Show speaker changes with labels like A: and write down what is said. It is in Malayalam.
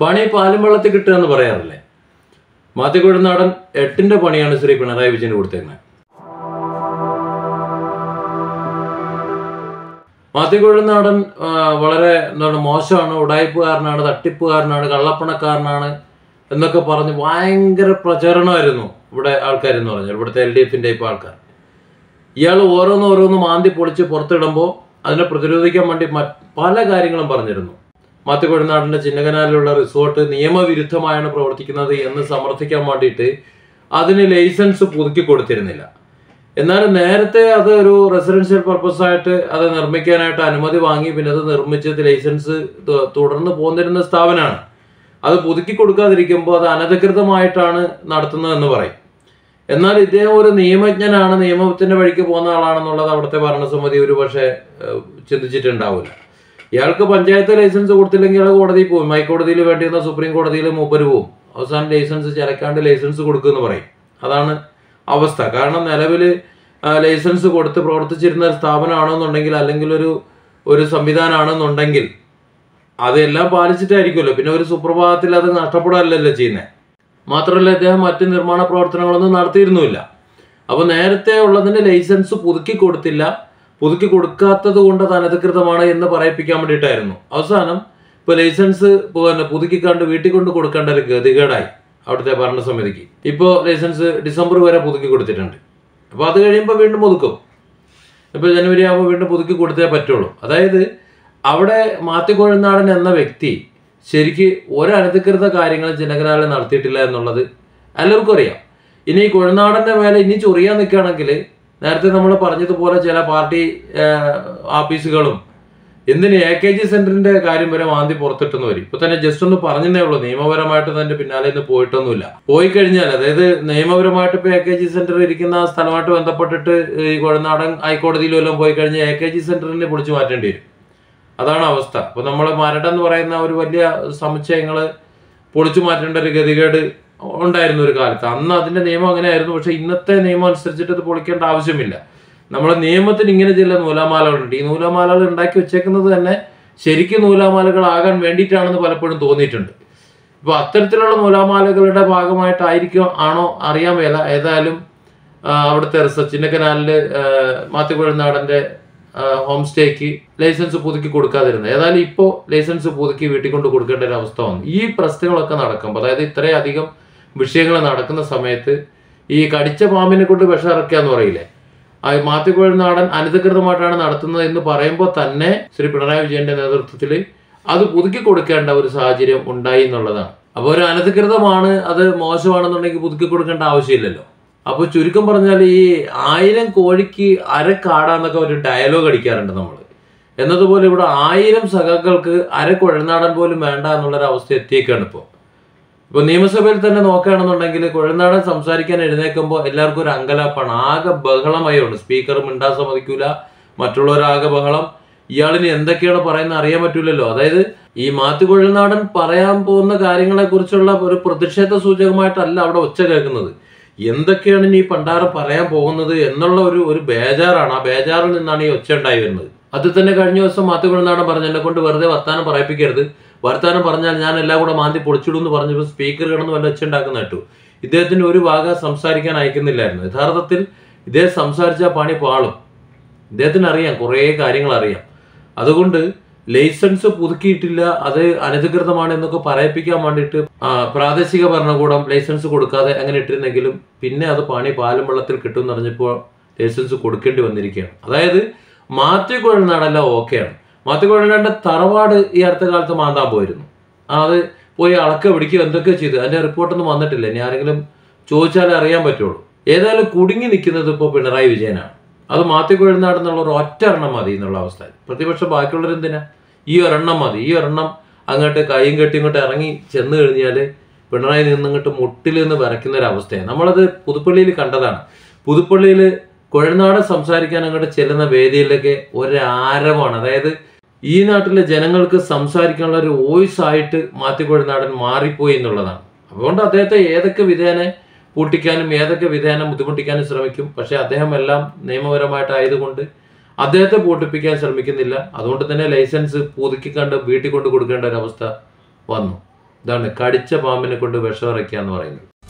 A: പണി പാലും വെള്ളത്തിൽ കിട്ടുക എന്ന് പറയാറില്ലേ മാത്യു കുഴൽനാടൻ എട്ടിന്റെ പണിയാണ് ശ്രീ പിണറായി വിജയന് കൊടുത്തേക്കുന്നത് മാത്യു കുഴൽനാടൻ ആ, വളരെ എന്താണ് മോശമാണ് ഉടായ്പുകാരനാണ് തട്ടിപ്പുകാരനാണ് കള്ളപ്പണക്കാരനാണ് എന്നൊക്കെ പറഞ്ഞ് ഭയങ്കര പ്രചരണമായിരുന്നു ഇവിടെ ആൾക്കാരെന്ന് പറഞ്ഞാൽ ഇവിടുത്തെ എൽ ഡി എഫിന്റെ ഇപ്പോൾ ആൾക്കാർ ഇയാൾ ഓരോന്ന് ഓരോന്ന് മാന്തി പൊളിച്ച് പുറത്തിടുമ്പോൾ അതിനെ പ്രതിരോധിക്കാൻ വേണ്ടി മറ്റ് പല കാര്യങ്ങളും പറഞ്ഞിരുന്നു മാത്യു കൊഴുനാടിന്റെ ചിന്നകനാലിലുള്ള റിസോർട്ട് നിയമവിരുദ്ധമായാണ് പ്രവർത്തിക്കുന്നത് എന്ന് സമർത്ഥിക്കാൻ വേണ്ടിയിട്ട് അതിന് ലൈസൻസ് പുതുക്കി കൊടുത്തിരുന്നില്ല എന്നാൽ നേരത്തെ അത് ഒരു റെസിഡൻഷ്യൽ പർപ്പസ് ആയിട്ട് അത് നിർമ്മിക്കാനായിട്ട് അനുമതി വാങ്ങി പിന്നെ അത് നിർമ്മിച്ചത് ലൈസൻസ് തു- തുടർന്ന് പോന്നിരുന്ന സ്ഥാപനമാണ് അത് പുതുക്കി കൊടുക്കാതിരിക്കുമ്പോൾ അത് അനധികൃതമായിട്ടാണ് നടത്തുന്നതെന്ന് പറയും എന്നാൽ ഇദ്ദേഹം ഒരു നിയമജ്ഞനാണ് നിയമത്തിന്റെ വഴിക്ക് പോകുന്ന ആളാണെന്നുള്ളത് അവിടുത്തെ ഭരണസമിതി ഒരു പക്ഷേ ഏഹ്, ചിന്തിച്ചിട്ടുണ്ടാവില്ല ഇയാൾക്ക് പഞ്ചായത്ത് ലൈസൻസ് കൊടുത്തില്ലെങ്കിൽ അയാൾ കോടതിയിൽ പോകും ഹൈക്കോടതിയിൽ വേണ്ടിയിരുന്ന സുപ്രീം കോടതിയിൽ മൂപ്പര് പോവും അവസാനം ലൈസൻസ് ചിലക്കാണ്ട് ലൈസൻസ് കൊടുക്കുമെന്ന് പറയും അതാണ് അവസ്ഥ കാരണം നിലവിൽ ലൈസൻസ് കൊടുത്ത് പ്രവർത്തിച്ചിരുന്ന ഒരു സ്ഥാപനമാണെന്നുണ്ടെങ്കിൽ അല്ലെങ്കിൽ ഒരു ഒരു സംവിധാനമാണെന്നുണ്ടെങ്കിൽ അതെല്ലാം പാലിച്ചിട്ടായിരിക്കുമല്ലോ പിന്നെ ഒരു സുപ്രഭാതത്തിൽ അത് നഷ്ടപ്പെടാനല്ലല്ലോ ചെയ്യുന്നത് മാത്രമല്ല അദ്ദേഹം മറ്റ് നിർമ്മാണ പ്രവർത്തനങ്ങളൊന്നും നടത്തിയിരുന്നുമില്ല അപ്പോൾ നേരത്തെ ഉള്ളതിന് ലൈസൻസ് പുതുക്കി കൊടുത്തില്ല പുതുക്കി കൊടുക്കാത്തത് കൊണ്ട് അത് അനധികൃതമാണ് എന്ന് പറയിപ്പിക്കാൻ വേണ്ടിയിട്ടായിരുന്നു അവസാനം ഇപ്പോൾ ലൈസൻസ് പിന്നെ പുതുക്കി കണ്ട് വീട്ടിൽ കൊണ്ട് കൊടുക്കേണ്ട ഒരു ഗതികേടായി അവിടുത്തെ ഭരണസമിതിക്ക് ഇപ്പോൾ ലൈസൻസ് ഡിസംബർ വരെ പുതുക്കി കൊടുത്തിട്ടുണ്ട് അപ്പോൾ അത് കഴിയുമ്പോൾ വീണ്ടും പുതുക്കും ഇപ്പോൾ ജനുവരി ആകുമ്പോൾ വീണ്ടും പുതുക്കി കൊടുത്തേ പറ്റുള്ളൂ അതായത് അവിടെ മാത്യു കൊഴുനാടൻ എന്ന വ്യക്തി ശരിക്ക് ഒരു അനധികൃത കാര്യങ്ങൾ ജനകരാളിൽ നടത്തിയിട്ടില്ല എന്നുള്ളത് എല്ലാവർക്കും അറിയാം ഇനി ഈ കൊഴുനാടന്റെ മേലെ ഇനി ചൊറിയാൻ നിൽക്കുകയാണെങ്കിൽ നേരത്തെ നമ്മൾ പറഞ്ഞതുപോലെ ചില പാർട്ടി ഏഹ്, ആഫീസുകളും എന്തിന് എ കെ ജി സെന്ററിന്റെ കാര്യം വരെ മാന്തി പുറത്തിട്ടെന്ന് വരും ഇപ്പൊ തന്നെ ജസ്റ്റ് ഒന്ന് പറഞ്ഞതേ ഉള്ളൂ നിയമപരമായിട്ട് അതിന്റെ പിന്നാലെ നിന്ന് പോയിട്ടൊന്നുമില്ല പോയി കഴിഞ്ഞാൽ അതായത് നിയമപരമായിട്ട് ഇപ്പൊ എ കെ ജി സെന്റർ ഇരിക്കുന്ന ആ സ്ഥലമായിട്ട് ബന്ധപ്പെട്ടിട്ട് ഈ കൊഴനാടൻ ഹൈക്കോടതിയിലും എല്ലാം പോയി കഴിഞ്ഞാൽ എ കെ ജി സെന്ററിനെ പൊളിച്ചു മാറ്റേണ്ടി വരും അതാണ് അവസ്ഥ അപ്പൊ നമ്മൾ മരട് എന്ന് പറയുന്ന ഒരു വലിയ സമുച്ചയങ്ങള് പൊളിച്ചു മാറ്റേണ്ട ഒരു ഗതികേട് ഉണ്ടായിരുന്നു ഒരു കാലത്ത് അന്ന് അതിന്റെ നിയമം അങ്ങനെയായിരുന്നു പക്ഷെ ഇന്നത്തെ നിയമം അനുസരിച്ചിട്ട് ഇത് പൊളിക്കേണ്ട ആവശ്യമില്ല നമ്മുടെ നിയമത്തിന് ഇങ്ങനെ ചില നൂലാമാലകളുണ്ട് ഈ നൂലാമാലകൾ ഉണ്ടാക്കി വെച്ചേക്കുന്നത് തന്നെ ശരിക്കും നൂലാമാലകളാകാൻ വേണ്ടിയിട്ടാണെന്ന് പലപ്പോഴും തോന്നിയിട്ടുണ്ട് ഇപ്പൊ അത്തരത്തിലുള്ള നൂലാമാലകളുടെ ഭാഗമായിട്ടായിരിക്കും ആണോ അറിയാൻ മേല ഏതായാലും ആ, അവിടുത്തെ റിസർച്ച് ചിന്നക്കനാലില് മാത്യു കുഴൽനാടന്റെ ഹോം സ്റ്റേക്ക് ലൈസൻസ് പുതുക്കി കൊടുക്കാതിരുന്നത് ഏതായാലും ഇപ്പോൾ ലൈസൻസ് പുതുക്കി വീട്ടിൽ കൊണ്ട് കൊടുക്കേണ്ട ഒരു അവസ്ഥ വന്നു ഈ പ്രശ്നങ്ങളൊക്കെ നടക്കുമ്പോൾ അതായത് ഇത്രയധികം വിഷയങ്ങൾ നടക്കുന്ന സമയത്ത് ഈ കടിച്ച പാമ്പിനെ കൊണ്ട് വിഷം ഇറക്കുക എന്ന് പറയില്ലേ ആ മാത്യു കുഴൽനാടൻ അനധികൃതമായിട്ടാണ് നടത്തുന്നത് എന്ന് പറയുമ്പോൾ തന്നെ ശ്രീ പിണറായി വിജയന്റെ നേതൃത്വത്തിൽ അത് പുതുക്കി കൊടുക്കേണ്ട ഒരു സാഹചര്യം ഉണ്ടായി എന്നുള്ളതാണ് അപ്പോൾ ഒരു അനധികൃതമാണ് അത് മോശമാണെന്നുണ്ടെങ്കിൽ പുതുക്കി കൊടുക്കേണ്ട ആവശ്യമില്ലല്ലോ അപ്പോൾ ചുരുക്കം പറഞ്ഞാൽ ഈ ആയിരം കോഴിക്ക് അര കാടാന്നൊക്കെ ഒരു ഡയലോഗ് അടിക്കാറുണ്ട് നമ്മൾ എന്നതുപോലെ ഇവിടെ ആയിരം സഖാക്കൾക്ക് അര കുഴൽനാടൻ പോലും വേണ്ട എന്നുള്ളൊരു അവസ്ഥ എത്തിയേക്കാണ് ഇപ്പോൾ ഇപ്പൊ നിയമസഭയിൽ തന്നെ നോക്കുകയാണെന്നുണ്ടെങ്കിൽ കുഴൽനാടൻ സംസാരിക്കാൻ എഴുന്നേൽക്കുമ്പോൾ എല്ലാവർക്കും ഒരു അങ്കലാപ്പാണ് ആകെ ബഹളമയമുണ്ട് സ്പീക്കർ മിണ്ടാൻ സമ്മതിക്കൂല മറ്റുള്ളവരാകെ ബഹളം ഇയാളിന് എന്തൊക്കെയാണ് പറയുന്നത് അറിയാൻ പറ്റൂലല്ലോ അതായത് ഈ മാത്യു കുഴൽനാടൻ പറയാൻ പോകുന്ന കാര്യങ്ങളെ കുറിച്ചുള്ള ഒരു പ്രതിഷേധ സൂചകമായിട്ടല്ല അവിടെ ഒച്ച കേൾക്കുന്നത് എന്തൊക്കെയാണ് ഇനി ഈ പണ്ടാരം പറയാൻ പോകുന്നത് എന്നുള്ള ഒരു ഒരു ബേജാറാണ് ആ ബേജാറിൽ നിന്നാണ് ഈ ഒച്ച ഉണ്ടായി വരുന്നത് അത് തന്നെ കഴിഞ്ഞ ദിവസം മാത്യു കുഴൽനാടൻ പറഞ്ഞു എന്നെ കൊണ്ട് വെറുതെ വർത്താനം പറയിപ്പിക്കരുത് വർത്താനം പറഞ്ഞാൽ ഞാൻ എല്ലാം കൂടെ മാന്തി പൊളിച്ചിടും എന്ന് പറഞ്ഞപ്പോൾ സ്പീക്കർ കിടന്ന് വല്ല ഒച്ച ഉണ്ടാക്കുന്ന കേട്ടു ഇദ്ദേഹത്തിന് ഒരു ഭാഗ സംസാരിക്കാൻ അയക്കുന്നില്ലായിരുന്നു യഥാർത്ഥത്തിൽ ഇദ്ദേഹം സംസാരിച്ച പണി പാളും ഇദ്ദേഹത്തിന് അറിയാം കുറേ കാര്യങ്ങൾ അറിയാം അതുകൊണ്ട് ലൈസൻസ് പുതുക്കിയിട്ടില്ല അത് അനധികൃതമാണ് എന്നൊക്കെ പറയിപ്പിക്കാൻ വേണ്ടിയിട്ട് ആ, പ്രാദേശിക ഭരണകൂടം ലൈസൻസ് കൊടുക്കാതെ അങ്ങനെ ഇട്ടിരുന്നെങ്കിലും പിന്നെ അത് പണി പാലും വെള്ളത്തിൽ കിട്ടും എന്ന് പറഞ്ഞപ്പോൾ ലൈസൻസ് കൊടുക്കേണ്ടി വന്നിരിക്കുകയാണ് അതായത് മാത്യു കുഴൽനാടെല്ലാം ഓക്കെയാണ് മാത്യു കുഴൽനാടിന്റെ തറവാട് ഈ അടുത്ത കാലത്ത് മാന്താൻ പോയിരുന്നു ആ, അത് പോയി അളക്ക പിടിക്കുക എന്തൊക്കെ ചെയ്തു അതിന്റെ റിപ്പോർട്ടൊന്നും വന്നിട്ടില്ല ഇനി ആരെങ്കിലും ചോദിച്ചാലേ അറിയാൻ പറ്റുള്ളൂ ഏതായാലും കുടുങ്ങി നിൽക്കുന്നത് ഇപ്പോൾ പിണറായി വിജയനാണ് അത് മാത്യു കുഴൽനാട് എന്നുള്ള ഒരു ഒറ്റ എണ്ണം മതി എന്നുള്ള അവസ്ഥ പ്രതിപക്ഷം ബാക്കിയുള്ളവർ എന്തിനാ ഈ ഒരെണ്ണം മതി ഈ ഒരെണ്ണം അങ്ങോട്ട് കൈയും കെട്ടി ഇങ്ങോട്ട് ഇറങ്ങി ചെന്ന് കഴിഞ്ഞാൽ പിണറായി നിന്നിങ്ങോട്ട് മുട്ടിൽ നിന്ന് വരയ്ക്കുന്ന ഒരു അവസ്ഥയാണ് നമ്മളത് പുതുപ്പള്ളിയിൽ കണ്ടതാണ് പുതുപ്പള്ളിയിൽ കുഴൽനാട് സംസാരിക്കാൻ അങ്ങോട്ട് ചെല്ലുന്ന വേദിയിലൊക്കെ ഒരു ആരവമാണ് അതായത് ഈ നാട്ടിലെ ജനങ്ങൾക്ക് സംസാരിക്കാനുള്ള ഒരു വോയിസ് ആയിട്ട് മാത്യു കുഴൽനാടൻ മാറിപ്പോയി എന്നുള്ളതാണ് അതുകൊണ്ട് അദ്ദേഹത്തെ ഏതൊക്കെ വിധേന പൂട്ടിക്കാനും ഏതൊക്കെ വിധേന ബുദ്ധിമുട്ടിക്കാനും ശ്രമിക്കും പക്ഷെ അദ്ദേഹം എല്ലാം നിയമപരമായിട്ടായതുകൊണ്ട് അദ്ദേഹത്തെ പൂട്ടിപ്പിക്കാൻ ശ്രമിക്കുന്നില്ല അതുകൊണ്ട് തന്നെ ലൈസൻസ് പുതുക്കി കണ്ട് വീട്ടിൽ കൊണ്ട് കൊടുക്കേണ്ട ഒരു അവസ്ഥ വന്നു ഇതാണ് കടിച്ച പാമ്പിനെ കൊണ്ട് വിഷം ഇറക്കുക എന്ന് പറയുന്നത്